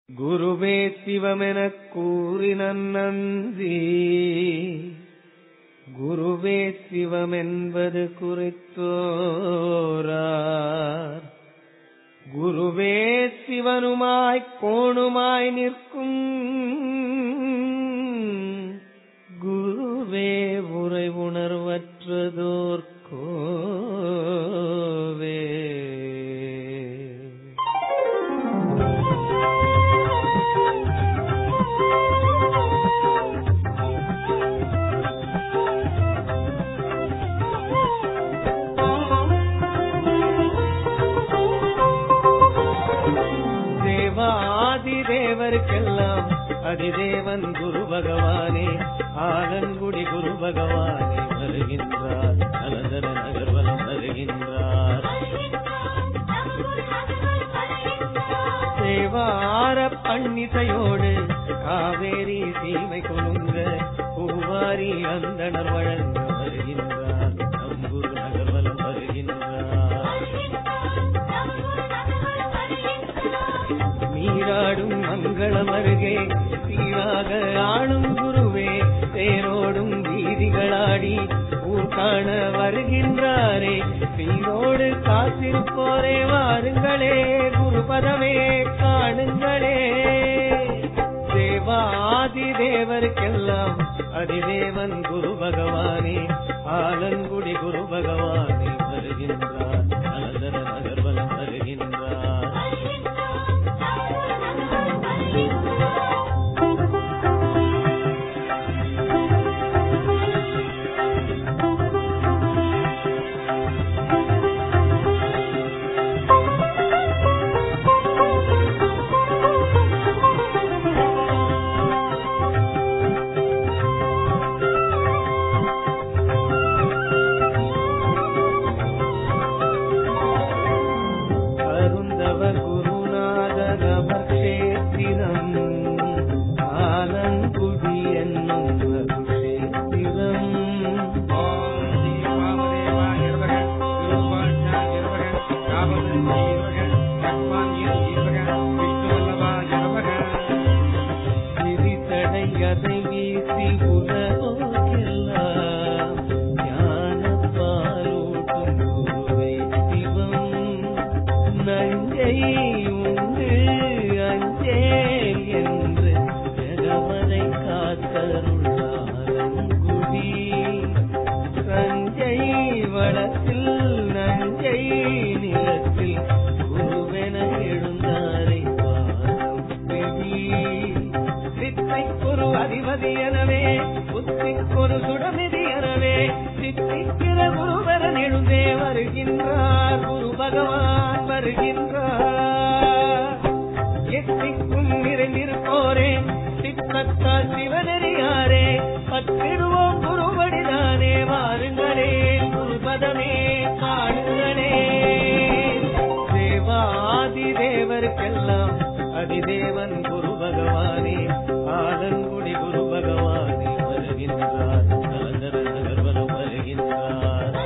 குருவே சிவமெனக் கூறினன் நந்தி குருவே சிவமென்பது குறித்தோரார் குருவே சிவனுமாய்க் கோணுமாய் நிற்கும் குருவே உரை உணர்வற்றதோர் கோவே தேவாதி தேவருக்கெல்லாம் அதிதேவன் குரு பகவானே ஆலங்குடி குரு பகவானே வருகின்றார் நலந்தர நகர்வலம் வருகின்றார் தேவார பன்னிசையோடு காவேரி சீமை கொழுங்க பூவாரி அந்தணர் வழங்க வருகின்றார் நம் குரு நகர்வலம் வருகின்றார் நீராடும் மங்களம் அருகே சீராக ஆளும் குருவே தேரோடும் வீதிகளாடி ஊர் காண வருகின்றாரே சீரோடு காத்திருப்போரே வாருங்களே குருபதமே காணுங்களே தேவாதி தேவருக்கெல்லாம் அதிதேவன் குரு பகவானே ஆலங்குடி குரு பகவானே வருகின்றார் நலந்தர நகர்வலம் வருகின்றார் அருந்தவ குருநாதர் அவர் கஷேத்திரம் ஆலங்குடி என்னும் அருஷேத்திரம் விரிசடை அதை வீசி உலகோக்கெல்லாம் ஞானப்பாலூட்டும் குருவே சிவம் நஞ்சை உண்டு அஞ்சேல் என்று ஜெகமதை காத்தருளாரங்குடி சஞ்சை வளத்தில் நஞ்சை நிலத்தில் குருவென எழுந்தாரை பாதம் பிடி சித்தைக்கொரு அதிபதி எனவே புத்திக்கொரு சுடமிதி எனவே சித்திக்கிற குருவரன் எழுந்தே வருகின்றார் குரு பகவான் வருகின்றார் எத்திக்கும் நிறைந்திருப்போரே சித்தத்தால் சிவனறியாரே பத்திடுவோம் குருவடிதானே வாருங்களே குருபதமே காணுங்களே தேவாதி தேவருக்கெல்லாம் அதிதேவன் குரு பகவானே ஆலங்குடி குரு பகவானே வருகின்றார் நலந்தர நகர்வலம் வருகின்றார்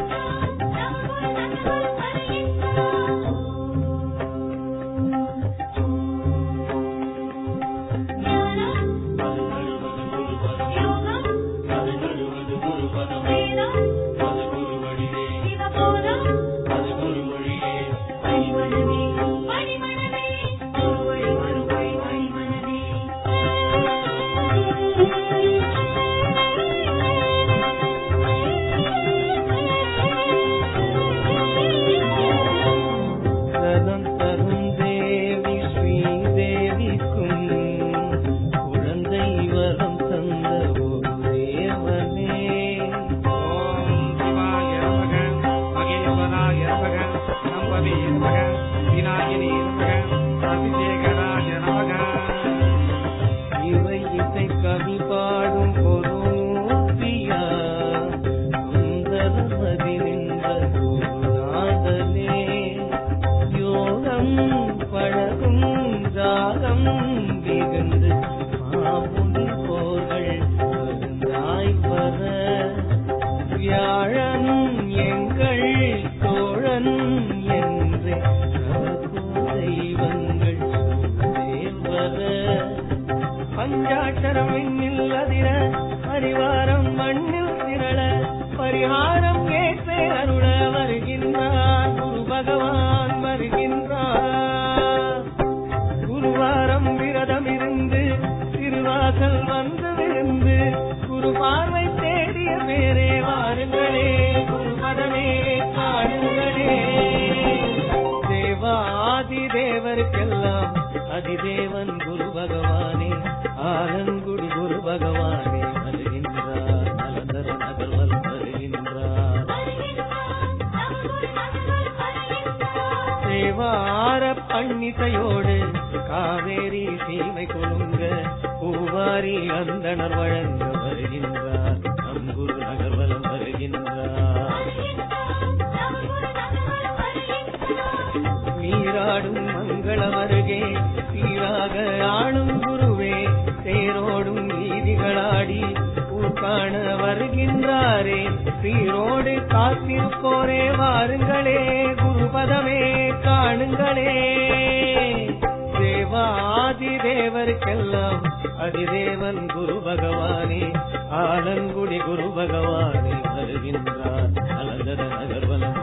சனம் தரும் தேவி ஸ்ரீதேவிக்கும் குழந்தை வரம் தந்த ஒரு தேவனே இவை இசை கவி பாடும் ஒரு மூர்த்தியா சுந்தரமதி நின்ற குருநாதனே யோகம் பழகும் ராகம் மிகுந்து மாமுனி போர்கள் மருந்தாய் வர வியாழன் எங்கள் தோழன் என்று நமக்கு தெய்வங்கள் தேவ நாத பஞ்சாட்சரம் விண்ணில் அதிர பரிவாரம் மண்ணில் திரள பரிகாரம் ஏற்றே அருள வருகின்றார் குரு பகவான் வருகின்றார் குருவாரம் விரதம் இருந்து திருவாசல் வந்து விருந்து குரு பார்வை தேடிய பேரே வாருங்களே குருபதமே காணுங்களே தேவாதி தேவருக்கெல்லாம் அதிதேவன் குரு பகவானே ஆலங்குடி குரு பகவானே வருகின்றார் நலந்தர நகர்வல் வருகின்றார் தேவார பன்னிசையோடு காவேரி சீமை கொழுங்க பூவாரி அந்தணர் வழங்க வருகின்றார் நம் குரு நகர்வலம் வருகின்றார் நீராடும் மங்களம் அருகே சீராக ஆளும் குருவே தேரோடும் வீதிகளாடி ஊர்காண வருகின்றாரே சீரோடு காத்திருப்போரே வாருங்களே குருபதமே காணுங்களே தேவாதி தேவருக்கெல்லாம் அதிதேவன் குரு பகவானே ஆலங்குடி குரு பகவானே வருகின்றார் அலந்தர நகர்வலம்